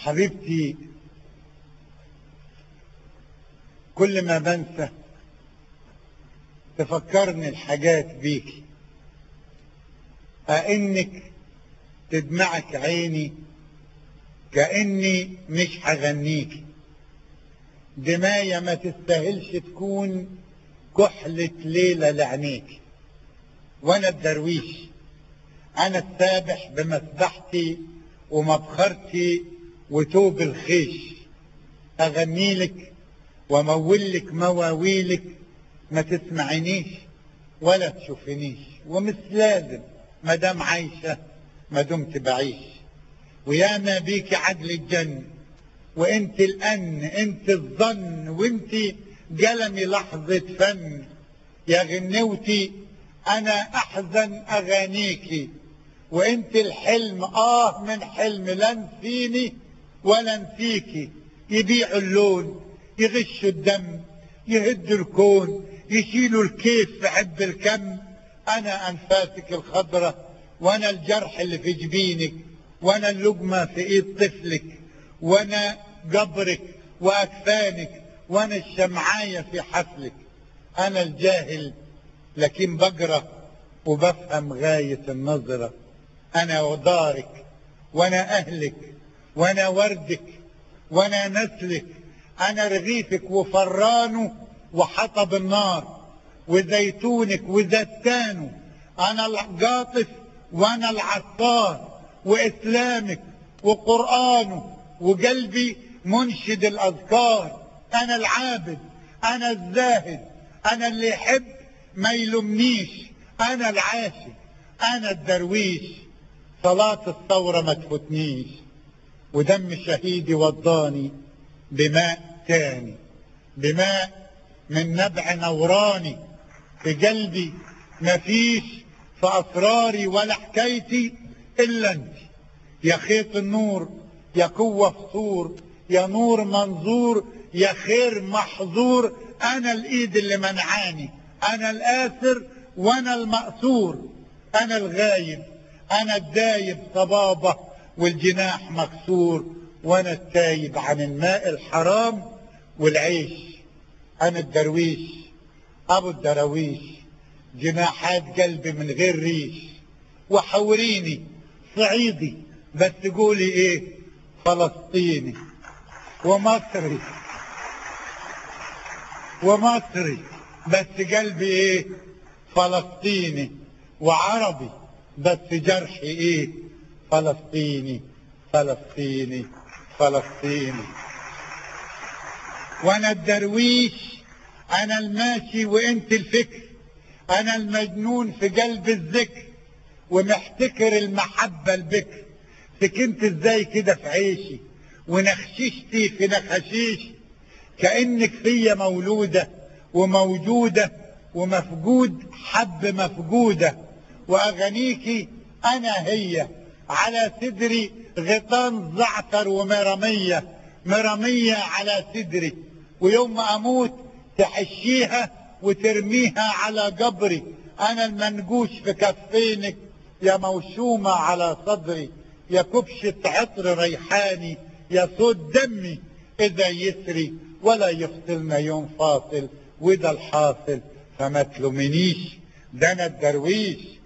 حبيبتي كل ما بنسى تفكرني الحاجات بيكي أئنك تدمعك عيني كأني مش هغنيكي دماية ما تستاهلش تكون كحلة ليلة لعينيك وانا الدرويش انا السابح بمسبحتي ومبخرتي وتوب الخيش اغنيلك وامولك مواويلك ما تسمعينيش ولا تشوفينيش ومش لازم ما دام عايشه ما دمت بعيش وياما بيك عدل الجن وانت الان انت الظن وانت قلمي لحظة فن يا غنوتي انا احزن اغانيكي وانت الحلم اه من حلم لا نسيني ولا نسيكي يبيعوا اللون يغشوا الدم يهدوا الكون يشيلوا الكيف في عب الكم انا انفاسك الخضرة وانا الجرح اللي في جبينك وانا اللقمة في ايد طفلك وانا قبرك واكفانك وانا الشمعاية في حفلك انا الجاهل لكن بقرا وبفهم غاية النظرة انا ودارك وانا اهلك وانا وردك وانا نسلك انا رغيفك وفرانه وحطب النار وزيتونك وزتانه انا القاطف وانا العطار واسلامك وقرآنه وقلبي منشد الاذكار انا العابد انا الزاهد انا اللي يحب ما يلومنيش انا العاشق انا الدرويش صلاة الثورة ما تفوتنيش ودم شهيدي وضاني بماء تاني بماء من نبع نوراني في قلبي مفيش في اسراري ولا حكايتي الا انت يا خيط النور يا قوة فصور يا نور منظور يا خير محظور انا الايد اللي منعاني انا الاسر وانا المأسور انا الغايب انا الدايب صبابة والجناح مكسور وانا التايب عن الماء الحرام والعيش انا الدرويش ابو الدراويش جناحات قلبي من غير ريش وحوريني صعيدي بس قولي ايه فلسطيني ومصري ومصري بس قلبي ايه فلسطيني وعربي بس جرحي ايه فلسطيني فلسطيني فلسطيني وانا الدرويش انا الماشي وانت الفكر انا المجنون في قلب الذكر ومحتكر المحبة البكر سكنت ازاي كده في عيشي ونخششتي في نخشيش كأنك فيا مولودة وموجودة ومفقود حب مفقودة وأغانيكي أنا هي على صدري غطان زعتر ومرمية مرمية على صدري ويوم ما أموت تحشيها وترميها على قبري أنا المنقوش في كفينك يا موشومة على صدري يا كبشة عطر ريحاني يا صوت دمي إذا يسري ولا يفصلنا يوم فاصل وده الحاصل فما تلومنيش ده أنا الدرويش